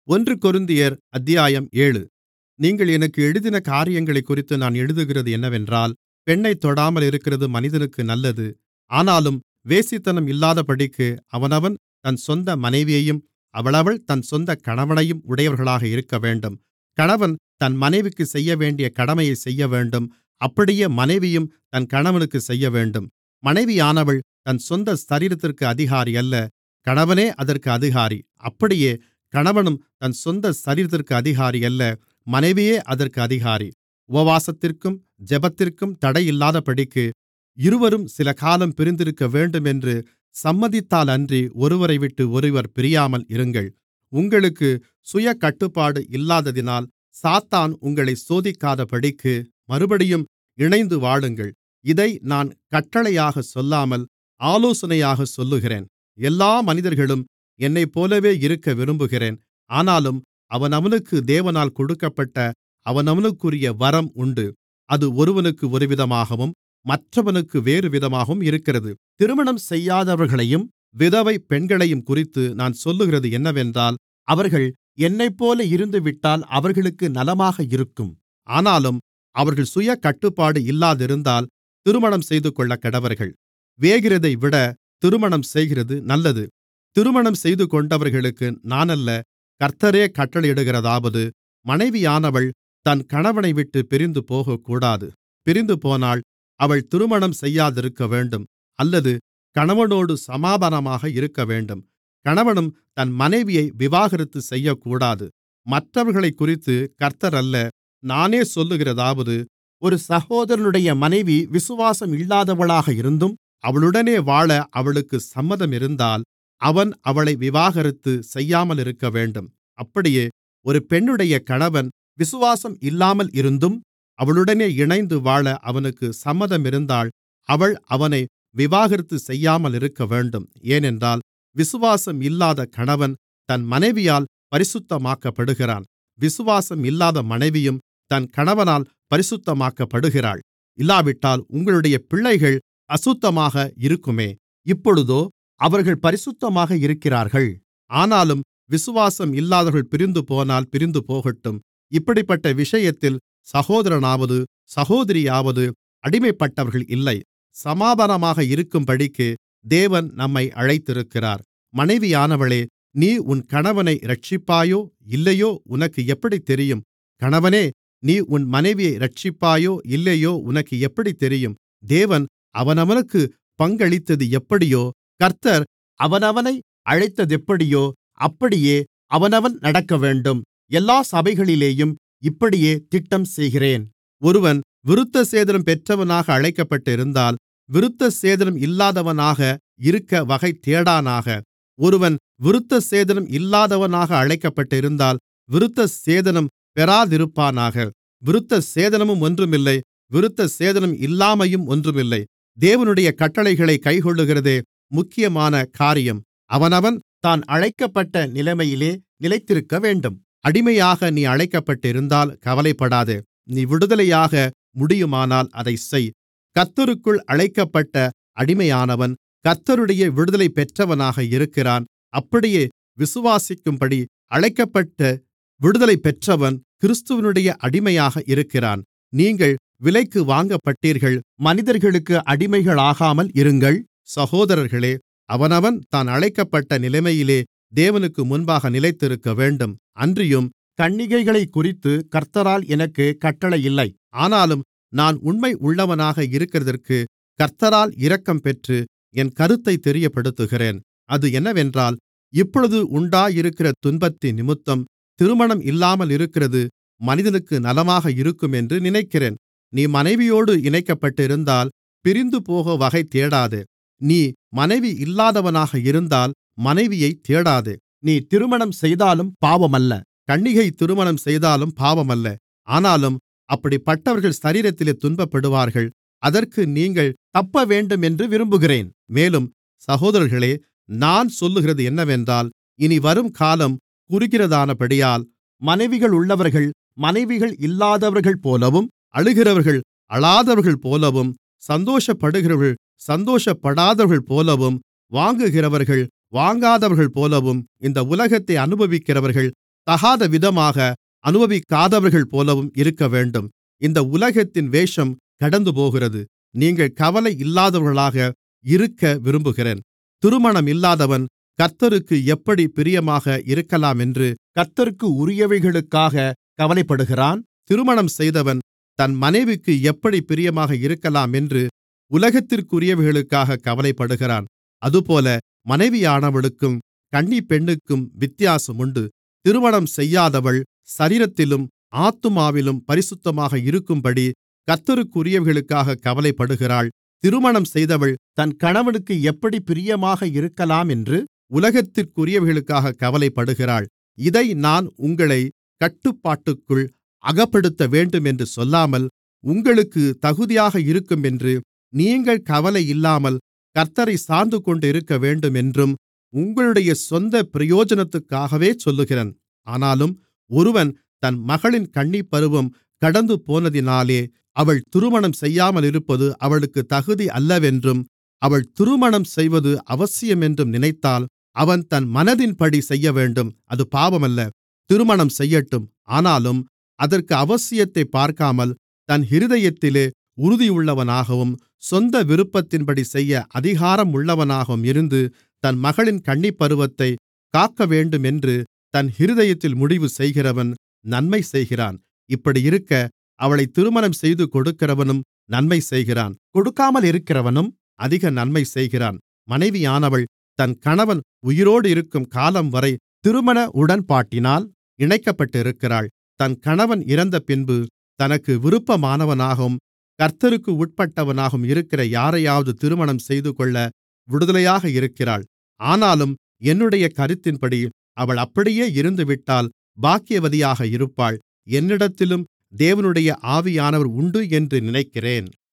ஒன்று கொரிந்தியர் அத்தியாயம் ஏழு நீங்கள் எனக்கு எழுதின காரியங்களைக்குறித்து நான் எழுதுகிறது என்னவென்றால் பெண்ணைத் தொடாமல் இருக்கிறது மனிதனுக்கு நல்லது ஆனாலும் வேசித்தனம் இல்லாதபடிக்கு அவனவன் தன் சொந்த மனைவியையும் அவளவள் தன் சொந்தக் கணவனையும் உடையவர்களாக இருக்கவேண்டும் கணவன் தன் மனைவிக்குச் செய்யவேண்டிய கடமையைச் செய்யவேண்டும் அப்படியே மனைவியும் தன் கணவனுக்குச் செய்யவேண்டும் மனைவியானவள் தன் சொந்த சரீரத்திற்கு அதிகாரி அல்ல கணவனே அதற்கு அதிகாரி அப்படியே கணவனும் தன் சொந்த சரீரத்திற்கு அதிகாரி அல்ல மனைவியே அதற்கு அதிகாரி உபவாசத்திற்கும் ஜெபத்திற்கும் தடையில்லாதபடிக்கு இருவரும் சிலகாலம் பிரிந்திருக்கவேண்டும் என்று சம்மதித்தாலன்றி ஒருவரைவிட்டு ஒருவர் பிரியாமல் இருங்கள் உங்களுக்கு சுயக்கட்டுப்பாடு இல்லாததினால் சாத்தான் உங்களைச் சோதிக்காதபடிக்கு மறுபடியும் இணைந்து வாழுங்கள் இதை நான் கட்டளையாகச் சொல்லாமல் ஆலோசனையாகச் சொல்லுகிறேன் எல்லா மனிதர்களும் என்னைப்போலவே இருக்க விரும்புகிறேன் ஆனாலும் அவனவனுக்கு தேவனால் கொடுக்கப்பட்ட அவனவனுக்குரிய வரம் உண்டு அது ஒருவனுக்கு ஒருவிதமாகவும் மற்றவனுக்கு வேறுவிதமாகவும் இருக்கிறது திருமணம் செய்யாதவர்களையும் விதவை பெண்களையும்குறித்து நான் சொல்லுகிறது என்னவென்றால் அவர்கள் என்னைப்போல இருந்துவிட்டால் அவர்களுக்கு நலமாக இருக்கும் ஆனாலும் அவர்கள் சுயக்கட்டுப்பாடு இல்லாதிருந்தால் திருமணம் செய்துகொள்ளக்கடவர்கள் வேகிறதைவிட திருமணம் செய்கிறது நல்லது திருமணம் செய்துகொண்டவர்களுக்கு நானல்ல கர்த்தரே கட்டளையிடுகிறதாவது மனைவியானவள் தன் கணவனைவிட்டுப் பிரிந்து போகக்கூடாது பிரிந்துபோனால் அவள் திருமணம் செய்யாதிருக்கவேண்டும் அல்லது கணவனோடு சமாதானமாக இருக்கவேண்டும் கணவனும் தன் மனைவியை விவாகரத்து செய்யக்கூடாது மற்றவர்களைக்குறித்து கர்த்தர் அல்ல நானே சொல்லுகிறதாவது ஒரு சகோதரனுடைய மனைவி விசுவாசம் இல்லாதவளாக இருந்தும் அவளுடனே வாழ அவளுக்கு சம்மதம் இருந்தால் அவன் அவளை விவாகரத்து செய்யாமலிருக்கவேண்டும் அப்படியே ஒரு பெண்ணுடைய கணவன் விசுவாசம் இல்லாமல் இருந்தும் அவளுடனே இணைந்து வாழ அவனுக்கு சம்மதமிருந்தால் அவள் அவனை விவாகரத்து செய்யாமலிருக்கவேண்டும் ஏனென்றால் விசுவாசம் இல்லாத கணவன் தன் மனைவியால் பரிசுத்தமாக்கப்படுகிறான் விசுவாசம் இல்லாத மனைவியும் தன் கணவனால் பரிசுத்தமாக்கப்படுகிறாள் இல்லாவிட்டால் உங்களுடைய பிள்ளைகள் அசுத்தமாக இருக்குமே இப்பொழுதோ அவர்கள் பரிசுத்தமாக இருக்கிறார்கள் ஆனாலும் விசுவாசம் இல்லாதவர்கள் பிரிந்துபோனால் பிரிந்துபோகட்டும் இப்படிப்பட்ட விஷயத்தில் சகோதரனாவது சகோதரியாவது அடிமைப்பட்டவர்கள் இல்லை சமாதானமாக இருக்கும்படிக்கு தேவன் நம்மை அழைத்திருக்கிறார் மனைவியானவளே நீ உன் கணவனை இரட்சிப்பாயோ இல்லையோ உனக்கு எப்படித் தெரியும் கணவனே நீ உன் மனைவியை இரட்சிப்பாயோ இல்லையோ உனக்கு எப்படித் தெரியும் தேவன் அவனவனுக்கு பங்களித்தது எப்படியோ கர்த்தர் அவனவனை அழைத்ததெப்படியோ அப்படியே அவனவன் நடக்கவேண்டும் எல்லா சபைகளிலேயும் இப்படியே திட்டம் செய்கிறேன் ஒருவன் விருத்தசேதனம் பெற்றவனாக அழைக்கப்பட்டிருந்தால் விருத்தசேதனம் இல்லாதவனாக இருக்க வகை தேடானாக ஒருவன் விருத்தசேதனம் இல்லாதவனாக அழைக்கப்பட்டிருந்தால் விருத்தசேதனம் பெறாதிருப்பானாக விருத்தசேதனமும் ஒன்றுமில்லை விருத்தசேதனம் இல்லாமையும் ஒன்றுமில்லை தேவனுடைய கட்டளைகளை கைக்கொள்ளுகிறதே முக்கியமான காரியம் அவனவன் தான் அழைக்கப்பட்ட நிலைமையிலே நிலைத்திருக்கவேண்டும் அடிமையாக நீ அழைக்கப்பட்டிருந்தால் கவலைப்படாதே நீ விடுதலையாக முடியுமானால் அதைச் செய் கர்த்தருக்குள் அழைக்கப்பட்ட அடிமையானவன் கர்த்தருடைய விடுதலை பெற்றவனாக இருக்கிறான் அப்படியே விசுவாசிக்கும்படி அழைக்கப்பட்ட விடுதலை பெற்றவன் கிறிஸ்துவனுடைய அடிமையாக இருக்கிறான் நீங்கள் விலைக்கு வாங்கப்பட்டீர்கள் மனிதர்களுக்கு அடிமைகளாகாமல் இருங்கள் சகோதரர்களே அவனவன் தான் அழைக்கப்பட்ட நிலைமையிலே தேவனுக்கு முன்பாக நிலைத்திருக்கவேண்டும் அன்றியும் கன்னிகைகளைக்குறித்து கர்த்தரால் எனக்கு கட்டளை இல்லை ஆனாலும் நான் உண்மை உள்ளவனாக இருக்கிறதற்கு கர்த்தரால் இரக்கம் பெற்று என் கருத்தை தெரியப்படுத்துகிறேன் அது என்னவென்றால் இப்பொழுது உண்டாயிருக்கிற துன்பத்தின் நிமித்தம் திருமணம் இல்லாமல் இருக்கிறது மனிதனுக்கு நலமாக இருக்கும் என்று நினைக்கிறேன் நீ மனைவியோடு இணைக்கப்பட்டிருந்தால் பிரிந்துபோக வகை தேடாதே நீ மனைவி இல்லாதவனாக இருந்தால் மனைவியைத் தேடாதே நீ திருமணம் செய்தாலும் பாவமல்ல கன்னிகை திருமணம் செய்தாலும் பாவமல்ல ஆனாலும் அப்படிப்பட்டவர்கள் சரீரத்திலே துன்பப்படுவார்கள் அதற்கு நீங்கள் தப்பவேண்டும் என்று விரும்புகிறேன் மேலும் சகோதரர்களே நான் சொல்லுகிறது என்னவென்றால் இனி வரும் காலம் குறுகிறதானபடியால் மனைவிகளுள்ளவர்கள் மனைவிகள் இல்லாதவர்கள் போலவும் அழுகிறவர்கள் அழாதவர்கள் போலவும் சந்தோஷப்படுகிறவர்கள் சந்தோஷப்படாதவர்கள் போலவும் வாங்குகிறவர்கள் வாங்காதவர்கள் போலவும் இந்த உலகத்தை அனுபவிக்கிறவர்கள் தகாதவிதமாக அனுபவிக்காதவர்கள்போலவும் இருக்கவேண்டும் இந்த உலகத்தின் வேஷம் கடந்துபோகிறது நீங்கள் கவலை இல்லாதவர்களாக இருக்க விரும்புகிறேன் திருமணமில்லாதவன் கர்த்தருக்கு எப்படி பிரியமாக இருக்கலாமென்று கர்த்தருக்குரியவைகளுக்காக கவலைப்படுகிறான் திருமணம் செய்தவன் தன் மனைவிக்கு எப்படி பிரியமாக இருக்கலாமென்று உலகத்திற்குரியவைகளுக்காக கவலைப்படுகிறான் அதுபோல மனைவியானவளுக்கும் கன்னிப்பெண்ணுக்கும் வித்தியாசம் உண்டு திருமணம் செய்யாதவள் சரீரத்திலும் ஆத்துமாவிலும் பரிசுத்தமாக இருக்கும்படி கர்த்தருக்குரியவைகளுக்காக கவலைப்படுகிறாள் திருமணம் செய்தவள் தன் கணவனுக்கு எப்படி பிரியமாக இருக்கலாமென்று உலகத்திற்குரியவைகளுக்காக கவலைப்படுகிறாள் இதை நான் உங்களை கட்டுப்பாட்டுக்குள் அகப்படுத்தவேண்டும் என்று சொல்லாமல் உங்களுக்கு தகுதியாக இருக்குமென்று நீங்கள் கவலை இல்லாமல் கர்த்த்தரை சார்ந்துகொண்டிருக்கவேண்டும் என்றும் உங்களுடைய சொந்த பிரயோஜனத்துக்காகவே சொல்லுகிறேன் ஆனாலும் ஒருவன் தன் மகளின் கன்னிப்பருவம் கடந்துபோனதினாலே அவள் திருமணம் செய்யாமலிருப்பது அவளுக்குத் தகுதி அல்லவென்றும் அவள் திருமணம் செய்வது அவசியமென்றும் நினைத்தால் அவன் தன் மனதின்படி செய்யவேண்டும் அது பாவமல்ல திருமணம் செய்யட்டும் ஆனாலும் அதற்கு அவசியத்தைப் பார்க்காமல் தன் இருதயத்திலே உறுதியுள்ளவனாகவும் சொந்த விருப்பத்தின்படி செய்ய அதிகாரம் உள்ளவனாகவும் இருந்து தன் மகளின் கன்னிப்பருவத்தைக் காக்கவேண்டுமென்று தன் இருதயத்தில் முடிவு செய்கிறவன் நன்மை செய்கிறான் இப்படியிருக்க அவளைத் திருமணம் செய்து கொடுக்கிறவனும் நன்மை செய்கிறான் கொடுக்காமலிருக்கிறவனும் அதிக நன்மை செய்கிறான் மனைவியானவள் தன் கணவன் உயிரோடு இருக்கும் காலம்வரை திருமண உடன்பாட்டினால் இணைக்கப்பட்டிருக்கிறாள் தன் கணவன் இறந்தபின்பு தனக்கு விருப்பமானவனாகவும் கர்த்தருக்கு உட்பட்டவனாகவும் இருக்கிற யாரையாவது திருமணம் செய்துகொள்ள விடுதலையாக இருக்கிறாள் ஆனாலும் என்னுடைய கருத்தின்படி அவள் அப்படியே இருந்துவிட்டால் பாக்கியவதியாக இருப்பாள் என்னிடத்திலும் தேவனுடைய ஆவியானவர் உண்டு என்று நினைக்கிறேன்